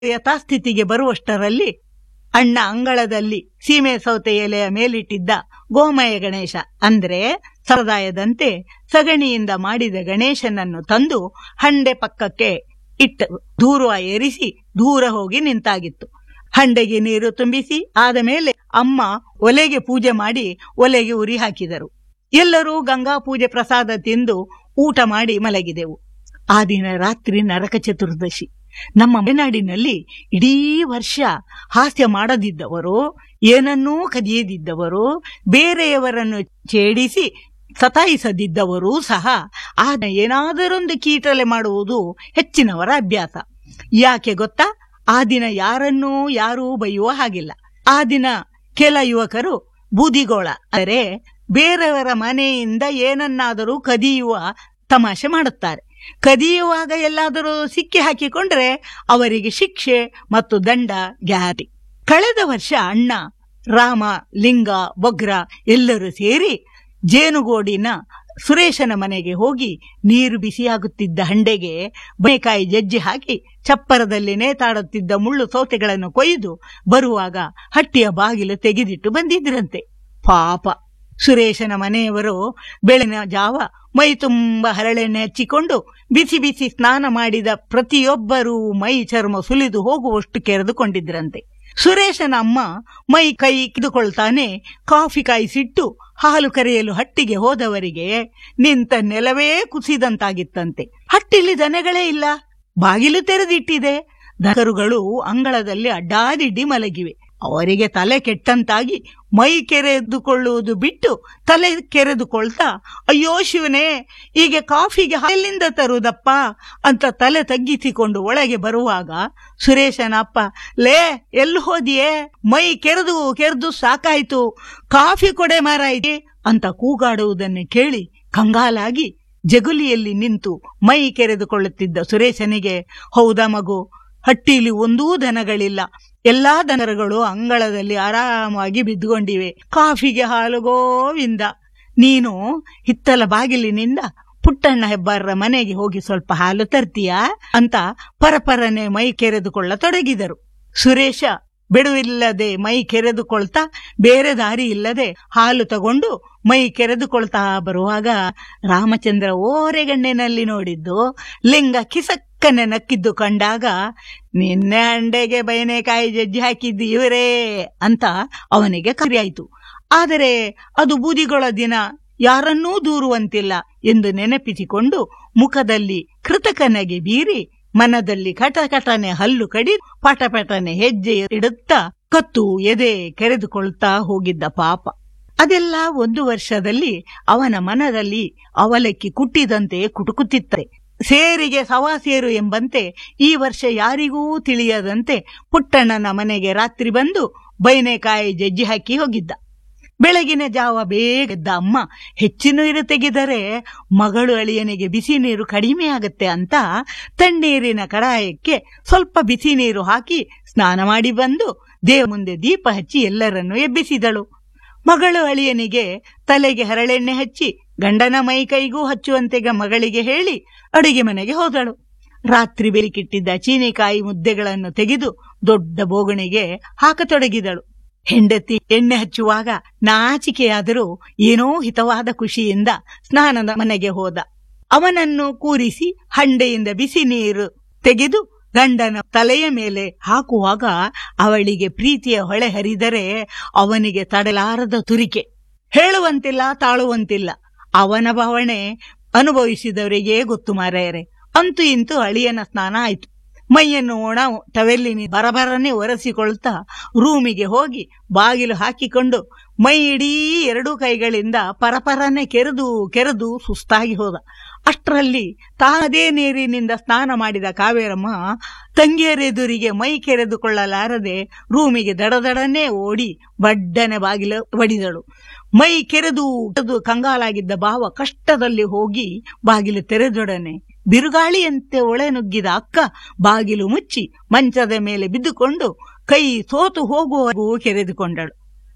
ಯಥಾಸ್ಥಿತಿಗೆ ಬರುವಷ್ಟರಲ್ಲಿ ಅಣ್ಣ ಅಂಗಳದಲ್ಲಿ ಸೀಮೆ ಸೌತೆ ಎಲೆಯ ಮೇಲಿಟ್ಟಿದ್ದ ಗೋಮಯ ಗಣೇಶ ಅಂದ್ರೆ ಸರದಾಯದಂತೆ ಸಗಣಿಯಿಂದ ಮಾಡಿದ ಗಣೇಶನನ್ನು ತಂದು ಹಂಡೆ ಪಕ್ಕಕ್ಕೆ ಇಟ್ಟು ದೂರುವ ಏರಿಸಿ ದೂರ ಹೋಗಿ ನಿಂತಾಗಿತ್ತು ಹಂಡೆಗೆ ನೀರು ತುಂಬಿಸಿ ಆದ ಮೇಲೆ ಅಮ್ಮ ಒಲೆಗೆ ಪೂಜೆ ಮಾಡಿ ಒಲೆಗೆ ಉರಿ ಹಾಕಿದರು ಎಲ್ಲರೂ ಗಂಗಾ ಪೂಜೆ ಪ್ರಸಾದ ತಿಂದು ಊಟ ಮಾಡಿ ಮಲಗಿದೆವು ಆ ದಿನ ರಾತ್ರಿ ನರಕ ಚತುರ್ದಶಿ ನಮ್ಮ ಮಲೆನಾಡಿನಲ್ಲಿ ಇಡೀ ವರ್ಷ ಹಾಸ್ಯ ಮಾಡದಿದ್ದವರು ಏನನ್ನೂ ಕದಿಯದಿದ್ದವರು ಬೇರೆಯವರನ್ನು ಛೇಡಿಸಿ ಸತಾಯಿಸದಿದ್ದವರೂ ಸಹ ಆ ಏನಾದರೊಂದು ಕೀಟಲೆ ಮಾಡುವುದು ಹೆಚ್ಚಿನವರ ಅಭ್ಯಾಸ ಯಾಕೆ ಗೊತ್ತಾ ಆ ದಿನ ಯಾರನ್ನೂ ಯಾರೂ ಬೈಯುವ ಹಾಗಿಲ್ಲ ಆ ದಿನ ಕೆಲ ಯುವಕರು ಬೂದಿಗೋಳ ಅಂದರೆ ಬೇರೆಯವರ ಮನೆಯಿಂದ ಏನನ್ನಾದರೂ ಕದಿಯುವ ತಮಾಷೆ ಮಾಡುತ್ತಾರೆ ಕದಿಯುವಾಗ ಎಲ್ಲಾದರೂ ಸಿಕ್ಕಿ ಹಾಕಿಕೊಂಡ್ರೆ ಅವರಿಗೆ ಶಿಕ್ಷೆ ಮತ್ತು ದಂಡ ಗ್ಯಾರಿ ಕಳೆದ ವರ್ಷ ಅಣ್ಣ ರಾಮ ಲಿಂಗ ಬೊಗ್ರ ಎಲ್ಲರೂ ಸೇರಿ ಜೇನುಗೋಡಿನ ಸುರೇಶನ ಮನೆಗೆ ಹೋಗಿ ನೀರು ಬಿಸಿಯಾಗುತ್ತಿದ್ದ ಹಂಡೆಗೆ ಬನೆಕಾಯಿ ಜಜ್ಜಿ ಹಾಕಿ ಚಪ್ಪರದಲ್ಲಿ ನೇತಾಡುತ್ತಿದ್ದ ಮುಳ್ಳು ಸೌತೆಗಳನ್ನು ಕೊಯ್ದು ಬರುವಾಗ ಹಟ್ಟಿಯ ಬಾಗಿಲು ತೆಗೆದಿಟ್ಟು ಬಂದಿದ್ರಂತೆ ಪಾಪ ಸುರೇಶನ ಮನೆಯವರು ಬೆಳಗಿನ ಜಾವ ಮೈ ತುಂಬ ಹರಳೆಣ್ಣೆ ಹಚ್ಚಿಕೊಂಡು ಬಿಸಿ ಬಿಸಿ ಸ್ನಾನ ಮಾಡಿದ ಪ್ರತಿಯೊಬ್ಬರೂ ಮೈ ಚರ್ಮ ಸುಲಿದು ಹೋಗುವಷ್ಟು ಕೆರೆದುಕೊಂಡಿದ್ರಂತೆ ಸುರೇಶನ ಅಮ್ಮ ಮೈ ಕೈ ಕಿದುಕೊಳ್ತಾನೆ ಕಾಫಿ ಕಾಯಿಸಿಟ್ಟು ಹಾಲು ಕರೆಯಲು ಹಟ್ಟಿಗೆ ಹೋದವರಿಗೆ ನಿಂತ ನೆಲವೇ ಕುಸಿದಂತಾಗಿತ್ತಂತೆ ಹಟ್ಟಿಲಿ ದನಗಳೇ ಇಲ್ಲ ಬಾಗಿಲು ತೆರೆದಿಟ್ಟಿದೆ ದನಕರುಗಳು ಅಂಗಳದಲ್ಲಿ ಅಡ್ಡಾದಿಡ್ಡಿ ಮಲಗಿವೆ ಅವರಿಗೆ ತಲೆ ಕೆಟ್ಟಂತಾಗಿ ಮೈ ಕೆರೆದುಕೊಳ್ಳುವುದು ಬಿಟ್ಟು ತಲೆ ಕೆರೆದುಕೊಳ್ತಾ ಅಯ್ಯೋ ಶಿವನೇ ಈಗ ಕಾಫಿಗೆ ಎಲ್ಲಿಂದ ತರುವುದಪ್ಪ ಅಂತ ತಲೆ ತಗ್ಗಿಸಿಕೊಂಡು ಒಳಗೆ ಬರುವಾಗ ಸುರೇಶನ ಅಪ್ಪ ಲೇ ಎಲ್ಲಿ ಹೋದಿಯೇ ಮೈ ಕೆರೆದು ಕೆರೆದು ಸಾಕಾಯ್ತು ಕಾಫಿ ಕೊಡೆ ಮಾರಾಯ್ತಿ ಅಂತ ಕೂಗಾಡುವುದನ್ನು ಕೇಳಿ ಕಂಗಾಲಾಗಿ ಜಗುಲಿಯಲ್ಲಿ ನಿಂತು ಮೈ ಕೆರೆದುಕೊಳ್ಳುತ್ತಿದ್ದ ಸುರೇಶನಿಗೆ ಹೌದಾ ಮಗು ಹಟ್ಟಿಲಿ ಒಂದೂ ದನಗಳಿಲ್ಲ ಎಲ್ಲಾ ದನಗಳು ಅಂಗಳದಲ್ಲಿ ಆರಾಮಾಗಿ ಬಿದ್ದುಕೊಂಡಿವೆ ಕಾಫಿಗೆ ಹಾಲು ಗೋವಿಂದ ನೀನು ಹಿತ್ತಲ ಬಾಗಿಲಿನಿಂದ ಪುಟ್ಟಣ್ಣ ಹೆಬ್ಬಾರರ ಮನೆಗೆ ಹೋಗಿ ಸ್ವಲ್ಪ ಹಾಲು ತರ್ತೀಯಾ ಅಂತ ಪರಪರನೆ ಮೈ ಕೆರೆದುಕೊಳ್ಳತೊಡಗಿದರು ಸುರೇಶ ಬಿಡುವಿಲ್ಲದೆ ಮೈ ಕೆರೆದುಕೊಳ್ತಾ ಬೇರೆ ದಾರಿ ಇಲ್ಲದೆ ಹಾಲು ತಗೊಂಡು ಮೈ ಕೆರೆದುಕೊಳ್ತಾ ಬರುವಾಗ ರಾಮಚಂದ್ರ ಓರೆಗಣ್ಣಿನಲ್ಲಿ ನೋಡಿದ್ದು ಲಿಂಗ ಕಿಸಕ್ಕನೆ ನಕ್ಕಿದ್ದು ಕಂಡಾಗ ನಿನ್ನೆ ಅಂಡೆಗೆ ಬಯನೆಕಾಯಿ ಜಜ್ಜಿ ಹಾಕಿದ್ದು ಇವರೇ ಅಂತ ಅವನಿಗೆ ಕರಿಯಾಯಿತು ಆದರೆ ಅದು ಬೂದಿಗೊಳ ದಿನ ಯಾರನ್ನೂ ದೂರುವಂತಿಲ್ಲ ಎಂದು ನೆನಪಿಸಿಕೊಂಡು ಮುಖದಲ್ಲಿ ಕೃತಕನಗೆ ಬೀರಿ ಮನದಲ್ಲಿ ಕಟಕಟನೆ ಹಲ್ಲು ಕಡಿ ಪಟಪಟನೆ ಹೆಜ್ಜೆ ಇಡುತ್ತಾ ಕತ್ತು ಎದೆ ಕೆರೆದುಕೊಳ್ತಾ ಹೋಗಿದ್ದ ಪಾಪ ಅದೆಲ್ಲ ಒಂದು ವರ್ಷದಲ್ಲಿ ಅವನ ಮನದಲ್ಲಿ ಅವಲಕ್ಕಿ ಕುಟ್ಟಿದಂತೆ ಕುಟುಕುತ್ತಿತ್ತರೆ ಸೇರಿಗೆ ಸವಾಸೇರು ಎಂಬಂತೆ ಈ ವರ್ಷ ಯಾರಿಗೂ ತಿಳಿಯದಂತೆ ಪುಟ್ಟಣ್ಣನ ಮನೆಗೆ ರಾತ್ರಿ ಬಂದು ಬೈನೆಕಾಯಿ ಜಜ್ಜಿ ಹಾಕಿ ಹೋಗಿದ್ದ ಬೆಳಗಿನ ಜಾವ ಬೇಗ ಎದ್ದ ಅಮ್ಮ ಹೆಚ್ಚು ನೀರು ತೆಗೆದರೆ ಮಗಳು ಅಳಿಯನಿಗೆ ಬಿಸಿ ನೀರು ಕಡಿಮೆ ಆಗುತ್ತೆ ಅಂತ ತಣ್ಣೀರಿನ ಕಡಾಯಕ್ಕೆ ಸ್ವಲ್ಪ ಬಿಸಿ ನೀರು ಹಾಕಿ ಸ್ನಾನ ಮಾಡಿ ಬಂದು ದೇವ ಮುಂದೆ ದೀಪ ಹಚ್ಚಿ ಎಲ್ಲರನ್ನೂ ಎಬ್ಬಿಸಿದಳು ಮಗಳು ಅಳಿಯನಿಗೆ ತಲೆಗೆ ಹರಳೆಣ್ಣೆ ಹಚ್ಚಿ ಗಂಡನ ಮೈ ಕೈಗೂ ಹಚ್ಚುವಂತೆಗ ಮಗಳಿಗೆ ಹೇಳಿ ಅಡುಗೆ ಮನೆಗೆ ಹೋದಳು ರಾತ್ರಿ ಬೆಲಿಕಿಟ್ಟಿದ್ದ ಚೀನಿಕಾಯಿ ಮುದ್ದೆಗಳನ್ನು ತೆಗೆದು ದೊಡ್ಡ ಬೋಗಣಿಗೆ ಹಾಕತೊಡಗಿದಳು ಹೆಂಡತಿ ಎಣ್ಣೆ ಹಚ್ಚುವಾಗ ನಾಚಿಕೆಯಾದರೂ ಏನೋ ಹಿತವಾದ ಖುಷಿಯಿಂದ ಸ್ನಾನದ ಮನೆಗೆ ಹೋದ ಅವನನ್ನು ಕೂರಿಸಿ ಹಂಡೆಯಿಂದ ಬಿಸಿ ನೀರು ತೆಗೆದು ಗಂಡನ ತಲೆಯ ಮೇಲೆ ಹಾಕುವಾಗ ಅವಳಿಗೆ ಪ್ರೀತಿಯ ಹೊಳೆ ಹರಿದರೆ ಅವನಿಗೆ ತಡಲಾರದ ತುರಿಕೆ ಹೇಳುವಂತಿಲ್ಲ ತಾಳುವಂತಿಲ್ಲ ಅವನ ಭಾವನೆ ಅನುಭವಿಸಿದವರಿಗೇ ಗೊತ್ತು ಮಾರಾಯರೆ ಅಂತೂ ಇಂತೂ ಅಳಿಯನ ಸ್ನಾನ ಆಯ್ತು ಮೈಯನ್ನು ಒಣ ಟವೆಲ್ಲಿನಿ ಬರಬರನೆ ಒರೆಸಿಕೊಳ್ತಾ ರೂಮಿಗೆ ಹೋಗಿ ಬಾಗಿಲು ಹಾಕಿಕೊಂಡು ಮೈ ಇಡೀ ಎರಡೂ ಕೈಗಳಿಂದ ಪರಪರನೆ ಕೆರೆದು ಕೆರೆದು ಸುಸ್ತಾಗಿ ಹೋದ ಅಷ್ಟರಲ್ಲಿ ತಾನದೇ ನೀರಿನಿಂದ ಸ್ನಾನ ಮಾಡಿದ ಕಾವೇರಮ್ಮ ತಂಗಿಯರೆದುರಿಗೆ ಮೈ ಕೆರೆದುಕೊಳ್ಳಲಾರದೆ ರೂಮಿಗೆ ದಡದಡನೆ ಓಡಿ ಬಡ್ಡನೆ ಬಾಗಿಲು ಬಡಿದಳು ಮೈ ಕೆರೆದು ಕಂಗಾಲಾಗಿದ್ದ ಭಾವ ಕಷ್ಟದಲ್ಲಿ ಹೋಗಿ ಬಾಗಿಲು ತೆರೆದೊಡನೆ ಬಿರುಗಾಳಿಯಂತೆ ಒಳೆ ನುಗ್ಗಿದ ಅಕ್ಕ ಬಾಗಿಲು ಮುಚ್ಚಿ ಮಂಚದ ಮೇಲೆ ಬಿದ್ದುಕೊಂಡು ಕೈ ಸೋತು ಹೋಗುವವರೆಗೂ ಕೆರೆದುಕೊಂಡಳು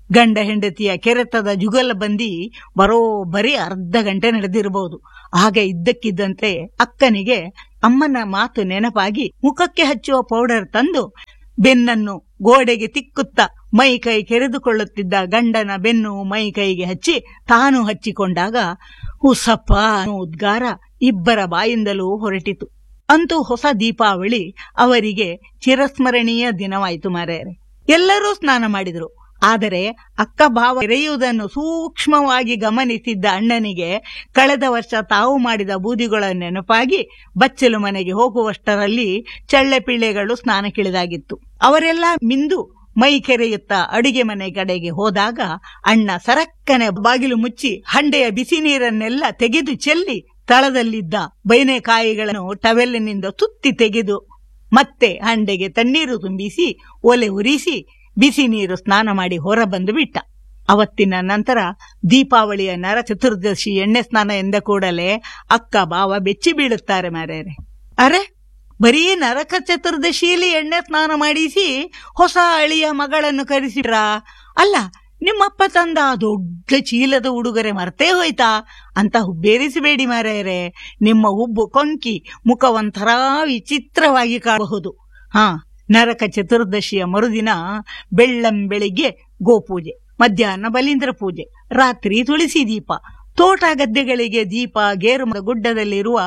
ಗಂಡ ಹೆಂಡತಿಯ ಕೆರೆತದ ಜುಗಲ ಬಂದಿ ಬರೋಬ್ಬರಿ ಅರ್ಧ ಗಂಟೆ ನಡೆದಿರಬಹುದು ಆಗ ಇದ್ದಕ್ಕಿದ್ದಂತೆ ಅಕ್ಕನಿಗೆ ಅಮ್ಮನ ಮಾತು ನೆನಪಾಗಿ ಮುಖಕ್ಕೆ ಹಚ್ಚುವ ಪೌಡರ್ ತಂದು ಬೆನ್ನನ್ನು ಗೋಡೆಗೆ ತಿಕ್ಕುತ್ತಾ ಮೈ ಕೈ ಕೆರೆದುಕೊಳ್ಳುತ್ತಿದ್ದ ಗಂಡನ ಬೆನ್ನು ಮೈ ಕೈಗೆ ಹಚ್ಚಿ ತಾನು ಹಚ್ಚಿಕೊಂಡಾಗ ಹುಸಪ್ಪ ಅನ್ನೋ ಉದ್ಗಾರ ಇಬ್ಬರ ಬಾಯಿಂದಲೂ ಹೊರಟಿತು ಅಂತೂ ಹೊಸ ದೀಪಾವಳಿ ಅವರಿಗೆ ಚಿರಸ್ಮರಣೀಯ ದಿನವಾಯಿತು ಮಾರ್ಯಾರೆ ಎಲ್ಲರೂ ಸ್ನಾನ ಮಾಡಿದ್ರು ಆದರೆ ಅಕ್ಕ ಭಾವ ಎರೆಯುವುದನ್ನು ಸೂಕ್ಷ್ಮವಾಗಿ ಗಮನಿಸಿದ್ದ ಅಣ್ಣನಿಗೆ ಕಳೆದ ವರ್ಷ ತಾವು ಮಾಡಿದ ಬೂದಿಗಳ ನೆನಪಾಗಿ ಬಚ್ಚಲು ಮನೆಗೆ ಹೋಗುವಷ್ಟರಲ್ಲಿ ಚಳ್ಳೆ ಪಿಳ್ಳೆಗಳು ಸ್ನಾನಕ್ಕಿಳಿದಾಗಿತ್ತು ಅವರೆಲ್ಲ ಮಿಂದು ಮೈ ಕೆರೆಯುತ್ತಾ ಅಡುಗೆ ಮನೆ ಕಡೆಗೆ ಹೋದಾಗ ಅಣ್ಣ ಸರಕ್ಕನೆ ಬಾಗಿಲು ಮುಚ್ಚಿ ಹಂಡೆಯ ಬಿಸಿ ನೀರನ್ನೆಲ್ಲ ತೆಗೆದು ಚೆಲ್ಲಿ ತಳದಲ್ಲಿದ್ದ ಬೈನೆಕಾಯಿಗಳನ್ನು ಟವೆಲ್ಲಿನಿಂದ ಸುತ್ತಿ ತೆಗೆದು ಮತ್ತೆ ಹಂಡೆಗೆ ತಣ್ಣೀರು ತುಂಬಿಸಿ ಒಲೆ ಉರಿಸಿ ಬಿಸಿ ನೀರು ಸ್ನಾನ ಮಾಡಿ ಹೊರ ಬಂದು ಬಿಟ್ಟ ಅವತ್ತಿನ ನಂತರ ದೀಪಾವಳಿಯ ನರ ಚತುರ್ದಶಿ ಎಣ್ಣೆ ಸ್ನಾನ ಎಂದ ಕೂಡಲೇ ಅಕ್ಕ ಬಾವ ಬೆಚ್ಚಿ ಬೀಳುತ್ತಾರೆ ಮಾರ್ಯಾರೆ ಅರೆ ಬರೀ ನರಕ ಚತುರ್ದಶಿಯಲ್ಲಿ ಎಣ್ಣೆ ಸ್ನಾನ ಮಾಡಿಸಿ ಹೊಸ ಅಳಿಯ ಮಗಳನ್ನು ಕರೆಸಿಟ್ರಾ ಅಲ್ಲ ನಿಮ್ಮಪ್ಪ ತಂದ ಆ ದೊಡ್ಡ ಚೀಲದ ಉಡುಗೊರೆ ಮರ್ತೇ ಹೋಯ್ತಾ ಅಂತ ಹುಬ್ಬೇರಿಸಬೇಡಿ ಮಾರಾಯರೆ ನಿಮ್ಮ ಹುಬ್ಬು ಕೊಂಕಿ ಮುಖ ಒಂಥರ ವಿಚಿತ್ರವಾಗಿ ಕಾಣಬಹುದು ಹಾ ನರಕ ಚತುರ್ದಶಿಯ ಮರುದಿನ ಬೆಳ್ಳಂ ಬೆಳಿಗ್ಗೆ ಗೋಪೂಜೆ ಮಧ್ಯಾಹ್ನ ಬಲೀಂದ್ರ ಪೂಜೆ ರಾತ್ರಿ ತುಳಸಿ ದೀಪ ತೋಟ ಗದ್ದೆಗಳಿಗೆ ದೀಪ ಗೇರುಮದ ಗುಡ್ಡದಲ್ಲಿರುವ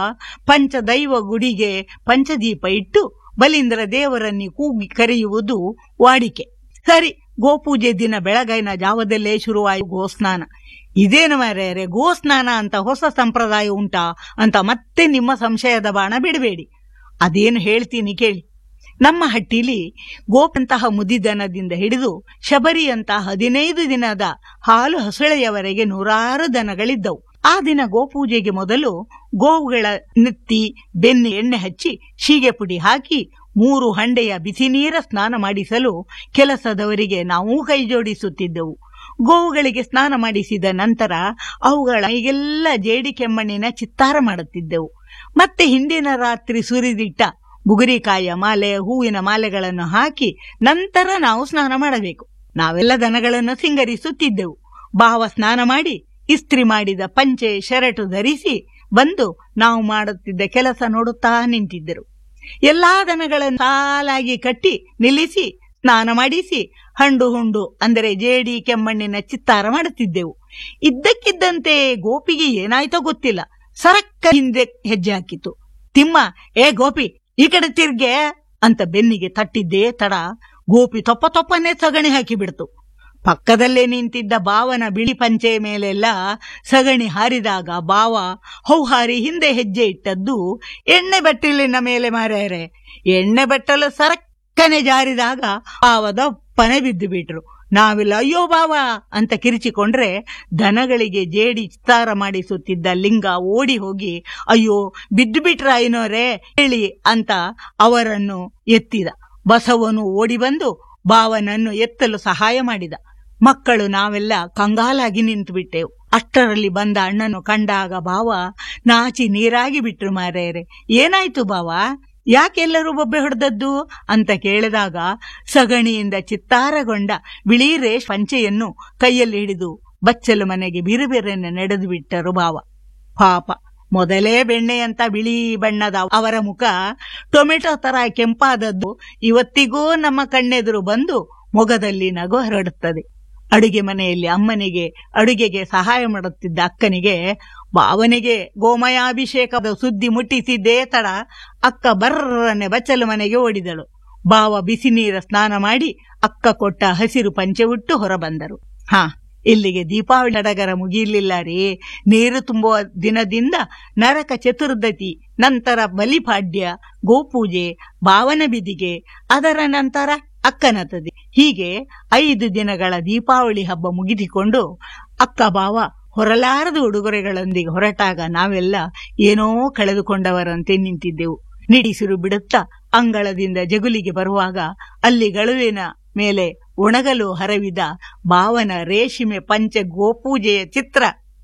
ಪಂಚದೈವ ಗುಡಿಗೆ ಪಂಚದೀಪ ಇಟ್ಟು ಬಲೀಂದ್ರ ದೇವರನ್ನಿ ಕೂಗಿ ಕರೆಯುವುದು ವಾಡಿಕೆ ಸರಿ ಗೋಪೂಜೆ ದಿನ ಬೆಳಗೈನ ಜಾವದಲ್ಲೇ ಶುರುವಾಯಿ ಗೋಸ್ನಾನ ಇದೇನು ಮಾರ್ಯಾರೆ ಗೋಸ್ನಾನ ಅಂತ ಹೊಸ ಸಂಪ್ರದಾಯ ಉಂಟಾ ಅಂತ ಮತ್ತೆ ನಿಮ್ಮ ಸಂಶಯದ ಬಾಣ ಬಿಡಬೇಡಿ ಅದೇನು ಹೇಳ್ತೀನಿ ಕೇಳಿ ನಮ್ಮ ಹಟ್ಟಿಲಿ ಗೋಪಂತಹ ಮುದಿದನದಿಂದ ಹಿಡಿದು ಶಬರಿಯಂತಹ ಹದಿನೈದು ದಿನದ ಹಾಲು ಹಸುಳೆಯವರೆಗೆ ನೂರಾರು ದನಗಳಿದ್ದವು ಆ ದಿನ ಗೋಪೂಜೆಗೆ ಮೊದಲು ಗೋವುಗಳ ನೆತ್ತಿ ಬೆನ್ನು ಎಣ್ಣೆ ಹಚ್ಚಿ ಶೀಗೆ ಪುಡಿ ಹಾಕಿ ಮೂರು ಹಂಡೆಯ ಬಿಸಿ ನೀರ ಸ್ನಾನ ಮಾಡಿಸಲು ಕೆಲಸದವರಿಗೆ ನಾವು ಕೈ ಜೋಡಿಸುತ್ತಿದ್ದೆವು ಗೋವುಗಳಿಗೆ ಸ್ನಾನ ಮಾಡಿಸಿದ ನಂತರ ಅವುಗಳ ಮೈಗೆಲ್ಲ ಜೇಡಿ ಕೆಮ್ಮಣ್ಣಿನ ಚಿತ್ತಾರ ಮಾಡುತ್ತಿದ್ದೆವು ಮತ್ತೆ ಹಿಂದಿನ ರಾತ್ರಿ ಸುರಿದಿಟ್ಟ ಬುಗುರಿಕಾಯಿಯ ಮಾಲೆ ಹೂವಿನ ಮಾಲೆಗಳನ್ನು ಹಾಕಿ ನಂತರ ನಾವು ಸ್ನಾನ ಮಾಡಬೇಕು ನಾವೆಲ್ಲ ದನಗಳನ್ನು ಸಿಂಗರಿಸುತ್ತಿದ್ದೆವು ಭಾವ ಸ್ನಾನ ಮಾಡಿ ಇಸ್ತ್ರಿ ಮಾಡಿದ ಪಂಚೆ ಶರಟು ಧರಿಸಿ ಬಂದು ನಾವು ಮಾಡುತ್ತಿದ್ದ ಕೆಲಸ ನೋಡುತ್ತಾ ನಿಂತಿದ್ದರು ಎಲ್ಲಾ ದನಗಳನ್ನು ಸಾಲಾಗಿ ಕಟ್ಟಿ ನಿಲ್ಲಿಸಿ ಸ್ನಾನ ಮಾಡಿಸಿ ಹಂಡು ಹುಂಡು ಅಂದರೆ ಜೇಡಿ ಕೆಮ್ಮಣ್ಣಿನ ಚಿತ್ತಾರ ಮಾಡುತ್ತಿದ್ದೆವು ಇದ್ದಕ್ಕಿದ್ದಂತೆ ಗೋಪಿಗೆ ಏನಾಯ್ತೋ ಗೊತ್ತಿಲ್ಲ ಸರಕ್ಕ ಹಿಂದೆ ಹೆಜ್ಜೆ ಹಾಕಿತು ತಿಮ್ಮ ಏ ಗೋಪಿ ಈ ಕಡೆ ತಿರ್ಗೆ ಅಂತ ಬೆನ್ನಿಗೆ ತಟ್ಟಿದ್ದೇ ತಡ ಗೋಪಿ ತೊಪ್ಪ ತೊಪ್ಪನೇ ಸಗಣಿ ಹಾಕಿ ಬಿಡ್ತು ಪಕ್ಕದಲ್ಲೇ ನಿಂತಿದ್ದ ಬಾವನ ಬಿಳಿ ಪಂಚೆ ಮೇಲೆಲ್ಲ ಸಗಣಿ ಹಾರಿದಾಗ ಬಾವ ಹೌಹಾರಿ ಹಿಂದೆ ಹೆಜ್ಜೆ ಇಟ್ಟದ್ದು ಎಣ್ಣೆ ಬಟ್ಟಲಿನ ಮೇಲೆ ಮಾರ್ಯಾರೆ ಎಣ್ಣೆ ಬಟ್ಟಲು ಸರಕ್ಕನೆ ಜಾರಿದಾಗ ಬಾವದಪ್ಪನೆ ಬಿದ್ದು ಬಿಟ್ರು ನಾವಿಲ್ಲ ಅಯ್ಯೋ ಬಾವ ಅಂತ ಕಿರಿಚಿಕೊಂಡ್ರೆ ದನಗಳಿಗೆ ಜೇಡಿ ಚಿತ್ತಾರ ಮಾಡಿಸುತ್ತಿದ್ದ ಲಿಂಗ ಓಡಿ ಹೋಗಿ ಅಯ್ಯೋ ಬಿದ್ದು ಬಿಟ್ರ ಐನೋರೇ ಹೇಳಿ ಅಂತ ಅವರನ್ನು ಎತ್ತಿದ ಬಸವನು ಓಡಿ ಬಂದು ಬಾವನನ್ನು ಎತ್ತಲು ಸಹಾಯ ಮಾಡಿದ ಮಕ್ಕಳು ನಾವೆಲ್ಲ ಕಂಗಾಲಾಗಿ ನಿಂತು ಬಿಟ್ಟೆವು ಅಷ್ಟರಲ್ಲಿ ಬಂದ ಅಣ್ಣನು ಕಂಡಾಗ ಬಾವ ನಾಚಿ ನೀರಾಗಿ ಬಿಟ್ರು ಮಾರೇರೆ ಏನಾಯ್ತು ಬಾವ ಯಾಕೆಲ್ಲರೂ ಬೊಬ್ಬೆ ಹೊಡೆದದ್ದು ಅಂತ ಕೇಳಿದಾಗ ಸಗಣಿಯಿಂದ ಚಿತ್ತಾರಗೊಂಡ ಬಿಳಿ ರೇಷ್ ಪಂಚೆಯನ್ನು ಕೈಯಲ್ಲಿ ಹಿಡಿದು ಬಚ್ಚಲು ಮನೆಗೆ ಬಿರುಬಿರನ್ನು ನಡೆದು ಬಿಟ್ಟರು ಬಾವ ಪಾಪ ಮೊದಲೇ ಬೆಣ್ಣೆಯಂತ ಬಿಳಿ ಬಣ್ಣದ ಅವರ ಮುಖ ಟೊಮೆಟೊ ತರ ಕೆಂಪಾದದ್ದು ಇವತ್ತಿಗೂ ನಮ್ಮ ಕಣ್ಣೆದುರು ಬಂದು ಮೊಗದಲ್ಲಿ ನಗು ಹರಡುತ್ತದೆ ಅಡುಗೆ ಮನೆಯಲ್ಲಿ ಅಮ್ಮನಿಗೆ ಅಡುಗೆಗೆ ಸಹಾಯ ಮಾಡುತ್ತಿದ್ದ ಅಕ್ಕನಿಗೆ ಭಾವನೆಗೆ ಗೋಮಯಾಭಿಷೇಕದ ಸುದ್ದಿ ಮುಟ್ಟಿಸಿದ್ದೇ ತಡ ಅಕ್ಕ ಬರ್ರನೆ ಬಚ್ಚಲು ಮನೆಗೆ ಓಡಿದಳು ಬಾವ ಬಿಸಿ ನೀರ ಸ್ನಾನ ಮಾಡಿ ಅಕ್ಕ ಕೊಟ್ಟ ಹಸಿರು ಪಂಚೆ ಉಟ್ಟು ಹೊರಬಂದರು ಹಾ ಇಲ್ಲಿಗೆ ದೀಪಾವಳಿ ಸಡಗರ ಮುಗಿಯಲಿಲ್ಲ ರೀ ನೀರು ತುಂಬುವ ದಿನದಿಂದ ನರಕ ಚತುರ್ದಶಿ ನಂತರ ಬಲಿಪಾಡ್ಯ ಗೋಪೂಜೆ ಭಾವನ ಬಿದಿಗೆ ಅದರ ನಂತರ ಅಕ್ಕನತದೆ ಹೀಗೆ ಐದು ದಿನಗಳ ದೀಪಾವಳಿ ಹಬ್ಬ ಮುಗಿದಿಕೊಂಡು ಅಕ್ಕ ಬಾವ ಹೊರಲಾರದ ಉಡುಗೊರೆಗಳೊಂದಿಗೆ ಹೊರಟಾಗ ನಾವೆಲ್ಲ ಏನೋ ಕಳೆದುಕೊಂಡವರಂತೆ ನಿಂತಿದ್ದೆವು ನಿಡಿಸಿರು ಬಿಡುತ್ತಾ ಅಂಗಳದಿಂದ ಜಗುಲಿಗೆ ಬರುವಾಗ ಅಲ್ಲಿ ಗಳುವಿನ ಮೇಲೆ ಒಣಗಲು ಹರವಿದ ಭಾವನ ರೇಷ್ಮೆ ಪಂಚ ಗೋಪೂಜೆಯ ಚಿತ್ರ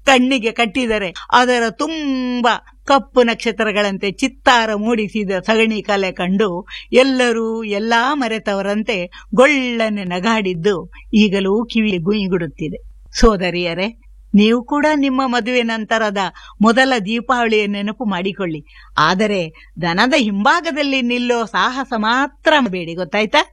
ಕಣ್ಣಿಗೆ ಕಟ್ಟಿದರೆ ಅದರ ತುಂಬ ಕಪ್ಪು ನಕ್ಷತ್ರಗಳಂತೆ ಚಿತ್ತಾರ ಮೂಡಿಸಿದ ಸಗಣಿ ಕಲೆ ಕಂಡು ಎಲ್ಲರೂ ಎಲ್ಲಾ ಮರೆತವರಂತೆ ಗೊಳ್ಳನೆ ನಗಾಡಿದ್ದು ಈಗಲೂ ಕಿವಿ ಗುಯಿಗುಡುತ್ತಿದೆ ಸೋದರಿಯರೇ ನೀವು ಕೂಡ ನಿಮ್ಮ ಮದುವೆ ನಂತರದ ಮೊದಲ ದೀಪಾವಳಿಯ ನೆನಪು ಮಾಡಿಕೊಳ್ಳಿ ಆದರೆ ದನದ ಹಿಂಭಾಗದಲ್ಲಿ ನಿಲ್ಲೋ ಸಾಹಸ ಮಾತ್ರ ಬೇಡಿ ಗೊತ್ತಾಯ್ತಾ